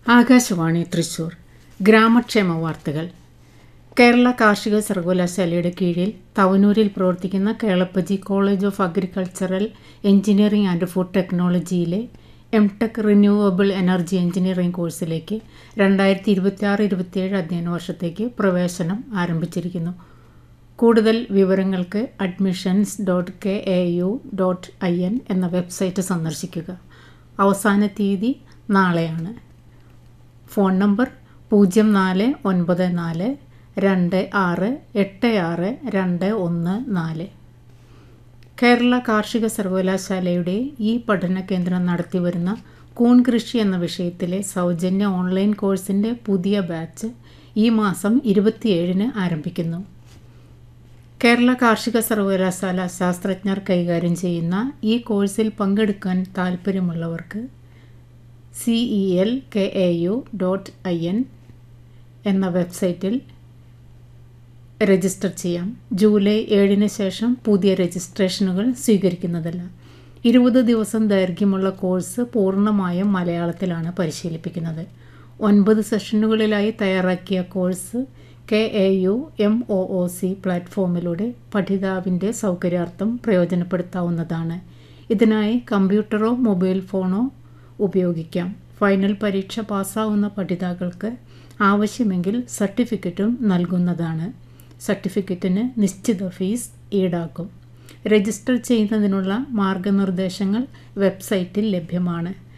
ആകാശവാണി തൃശൂർ ഗ്രാമക്ഷേമ വാർത്തകൾ കേരള കാർഷിക സർവകലാശാലയുടെ കീഴിൽ തവനൂരിൽ പ്രവർത്തിക്കുന്ന Kelappaji college of agricultural engineering and food ടെക്നോളജിയിലെ M tech renewable energy engineering കോഴ്സിലേക്ക് രണ്ടായിരത്തി ഇരുപത്തി ആറ് ഇരുപത്തിയേഴ് അധ്യയന വർഷത്തേക്ക് പ്രവേശനം ആരംഭിച്ചിരിക്കുന്നു കൂടുതൽ വിവരങ്ങൾക്ക് admissions dot K A U dot I N എന്ന വെബ്സൈറ്റ് സന്ദർശിക്കുക അവസാന തീയതി നാളെയാണ് ഫോൺ നമ്പർ പൂജ്യം നാല് ഒൻപത് നാല് രണ്ട് ആറ് എട്ട് ആറ് രണ്ട് ഒന്ന് നാല് കേരള കാർഷിക സർവകലാശാലയുടെ ഈ പഠന കേന്ദ്രം നടത്തിവരുന്ന കൂൺ കൃഷി എന്ന വിഷയത്തിലെ സൗജന്യ ഓൺലൈൻ കോഴ്സിൻ്റെ പുതിയ ബാച്ച് ഈ മാസം ഇരുപത്തിയേഴിന് ആരംഭിക്കുന്നു കേരള കാർഷിക സർവകലാശാല ശാസ്ത്രജ്ഞർ കൈകാര്യം ചെയ്യുന്ന ഈ കോഴ്സിൽ പങ്കെടുക്കാൻ താൽപ്പര്യമുള്ളവർക്ക് C E L K A U dot I N എന്ന വെബ്സൈറ്റിൽ രജിസ്റ്റർ ചെയ്യാം ജൂലൈ ഏഴിന് ശേഷം പുതിയ രജിസ്ട്രേഷനുകൾ സ്വീകരിക്കുന്നതല്ല ഇരുപത് ദിവസം ദൈർഘ്യമുള്ള കോഴ്സ് പൂർണ്ണമായും മലയാളത്തിലാണ് പരിശീലിപ്പിക്കുന്നത് ഒൻപത് സെഷനുകളിലായി തയ്യാറാക്കിയ course K A U M O O C പ്ലാറ്റ്ഫോമിലൂടെ പഠിതാവിൻ്റെ സൗകര്യാർത്ഥം പ്രയോജനപ്പെടുത്താവുന്നതാണ് ഇതിനായി കമ്പ്യൂട്ടറോ മൊബൈൽ ഫോണോ ഉപയോഗിക്കാം ഫൈനൽ പരീക്ഷ പാസ്സാവുന്ന പഠിതാക്കൾക്ക് ആവശ്യമെങ്കിൽ സർട്ടിഫിക്കറ്റും നൽകുന്നതാണ് സർട്ടിഫിക്കറ്റിന് നിശ്ചിത ഫീസ് ഈടാക്കും രജിസ്റ്റർ ചെയ്യുന്നതിനുള്ള മാർഗനിർദ്ദേശങ്ങൾ വെബ്സൈറ്റിൽ ലഭ്യമാണ്